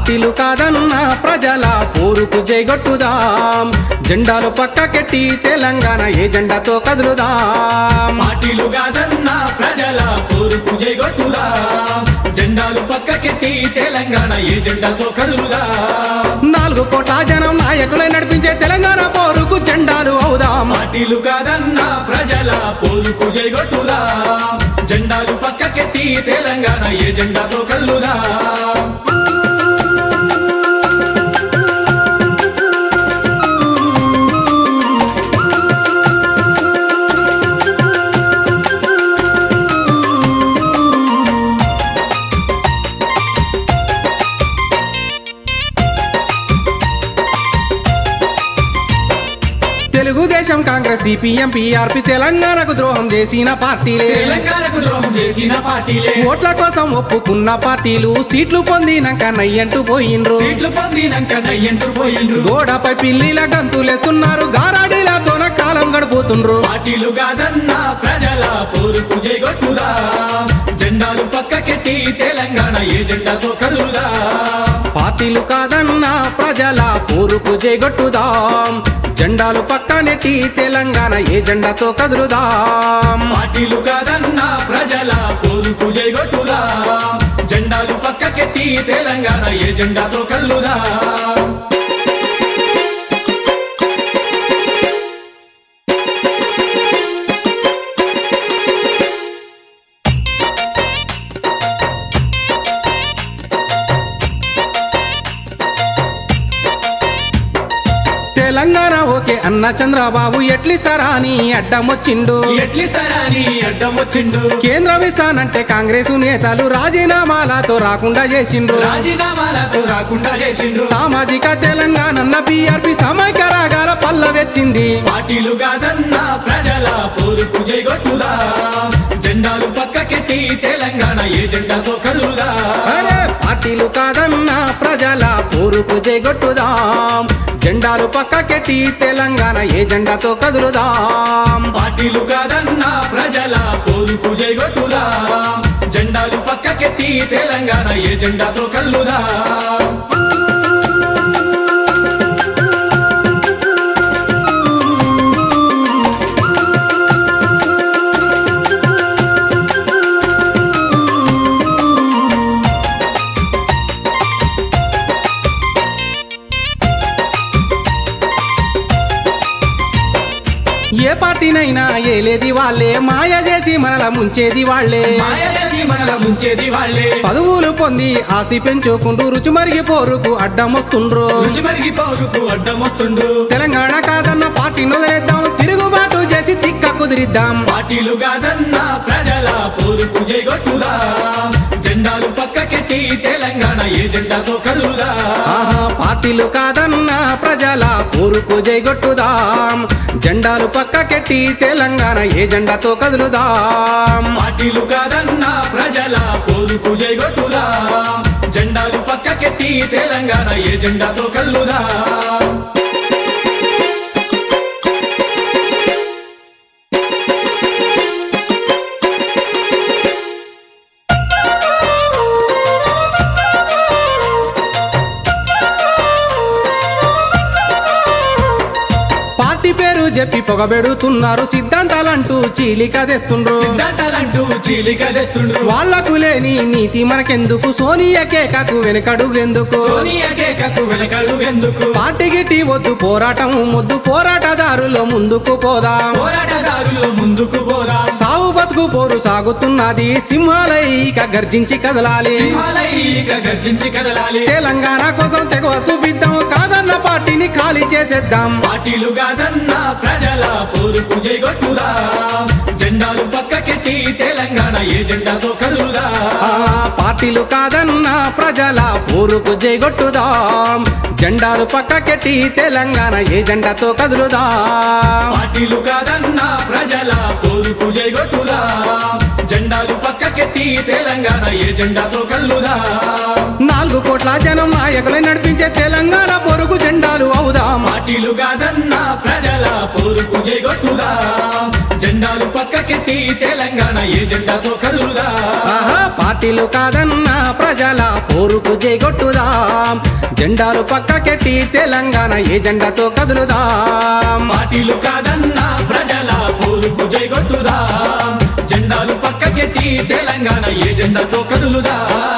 పార్టీలు కాదన్న ప్రజల పోరుకు జైగొట్టుదాం జెండాలు పక్కకెట్టి తెలంగాణ ఏ జెండాతో కదులుదాం పార్టీలు కాదన్న ప్రజల పోరుకు జైగొట్టుదా జెండాలు పక్కకెట్టి తెలంగాణ ఏ జెండాతో కదులుదా నాలుగు కోట్ల జనం నాయకులై నడిపించే తెలంగాణ పోరుకు జెండాలు అవుదాం పార్టీలు కాదన్న ప్రజల పోరుకు జైగొట్టుదా జెండాలు పక్కకెట్టి తెలంగాణ ఏ జెండాతో కదులుదా తెలుగుదేశం కాంగ్రెస్ సిపిఎం పిఆర్పి తెలంగాణకు ద్రోహం చేసిన పార్టీలే తెలంగాణకు ద్రోహం చేసిన పార్టీలే ఓట్ల కోసం ఒప్పుకున్న పార్టీలు సీట్లు పొందినాక నయ్యంటూ పోయిండ్రు సీట్లు పొందినాక నయ్యంటూ పోయిండ్రు గోడపై పిల్లిల గంతులెత్తున్నారు గారాడీలతోన కాలం గడుపుతుండ్రు పార్టీలు కాదన్న ప్రజల పోరుకు జైగొట్టుదా జెండాలు పక్కకెట్టి తెలంగాణ ఏ జెండాతో కదులుదా పార్టీలు కాదన్న ప్రజల పోరుకు జైగొట్టుదాం జెండాలు పక్కనెట్టి తెలంగాణ ఏ జెండాతో కదులుదాం పార్టీలు కాదన్న ప్రజల పోరుకు జైగొట్టుదా జెండాలు పక్కకెట్టి తెలంగాణ ఏ జెండాతో కదులుదా తెలంగాణ ఓకే అన్న చంద్రబాబు ఎట్లిస్తారా అని అడ్డమొచ్చిండు ఎట్లిస్తారని అడ్డం వచ్చిండు కేంద్రం ఇస్తానంటే కాంగ్రెస్ నేతలు రాజీనామాలతో రాకుండా చేసిండ్రు రాజీనామాలతో రాకుండా చేసిండ్రు సామాజిక తెలంగాణ పిఆర్పి సమైక్య రాగాల పల్లవెత్తింది పార్టీలు కాదన్న ప్రజల పోరుకు జైగొట్టుదా జెండాలు పక్కకెట్టి తెలంగాణ ఏ జెండాతో కదులుదా అరే పార్టీలు కాదన్న ప్రజల పోరుకు జైగొట్టుదాం జెండాలు పక్కకెట్టి తెలంగాణ ఏ జెండాతో కదులుదాం పార్టీలు కాదన్న ప్రజల పోరుకు జైగొట్టుదా జెండాలు పక్కకెట్టి తెలంగాణ ఏ జెండాతో కదులుదా ఏ పార్టీనైనా ఏలేది వాళ్ళే మాయ చేసి మనల ముంచేది వాళ్ళే మాయ చేసి మనల ముంచేది వాళ్ళే పదవులు పొంది ఆస్తి పెంచుకుంటూ రుచి మరిగి పోరుకు అడ్డమొస్తుండ్రు రుచి మరిగి పౌరుకు అడ్డం వస్తుండు తెలంగాణ కాదన్న పార్టీని వదిలేద్దాం తిరుగుబాటు చేసి తిక్క కుదిరిద్దాం పార్టీలు కాదన్న ప్రజల పోరుకు జైగొట్టుదా జెండాలు పక్కకెట్టి తెలంగాణ ఏ జెండాతో కదులుదా ఆహా పార్టీలు కాదన్న ప్రజల పోరుకు జైగొట్టుదాం జెండాలు పక్కకెట్టి తెలంగాణ ఏ జెండాతో కదులుదాం పార్టీలు కాదన్న ప్రజల పోరుకు జైగొట్టుదా జెండాలు పక్కకెట్టి తెలంగాణ ఏ జెండాతో కదులుదా పార్టీ పేరు చెప్పి పొగబెడుతున్నారు సిద్ధాంతాలంటూ చీలిక తెస్తుండ్రు సిద్ధాంతాలంటూ చీలిక తెస్తుండ్రు వాళ్లకు లేని నీతి మనకెందుకు సోనియా కేకకు వెనుకడుగెందుకు సోనియా కేకకు వెనకడు ఎందుకు పార్టీ గిట్టి వద్దు పోరాటం ముద్దు పోరాటదారులో ముందుకు పోదాం పోరాటదారుల్లో ముందుకు పోరా సాగు బతుకు పోరు సాగుతున్నది సింహాలైక గర్జించి కదలాలి సింహాలైక గర్జించి కదలాలి తెలంగాణ కోసం తెగవ చూపిద్దాం కాదన్న పార్టీని ఖాళీ చేసేద్దాం పార్టీలు కాదన్న ప్రజల పోరుకు జైగొట్టుదా జెండాలు పక్కకెట్టి తెలంగాణ ఏ జెండాతో కదులుదా ఆ పార్టీలు కాదన్న ప్రజల పోరుకు జైగొట్టుదాం జెండాలు పక్కకెట్టి తెలంగాణ ఏ జెండాతో కదులుదాం పార్టీలు కాదన్న ప్రజల పోరుకు జైగొట్టుదా జెండాలు పక్కకెట్టి తెలంగాణ ఏ జెండాతో కదులుదా నాలుగు కోట్ల జనం నాయకులై నడిపించే తెలంగాణ పొరుగు జెండాలు అవుదాం పార్టీలు కాదన్న ప్రజల పోరుకు జైగొట్టుదా జెండాలు పక్కకెట్టి పక్కకెట్టి తెలంగాణ ఏజెండాతో కదులుదా ఆహా పార్టీలు కాదన్నా ప్రజల పోరుకు జైగొట్టుదాం జెండాలు పక్కకెట్టి తెలంగాణ ఏజెండాతో కదులుదాం పార్టీలు కాదన్నా ప్రజల పోరుకు జైగొట్టుదా జెండాలు పక్కకెట్టి తెలంగాణ ఏజెండాతో కదులుదా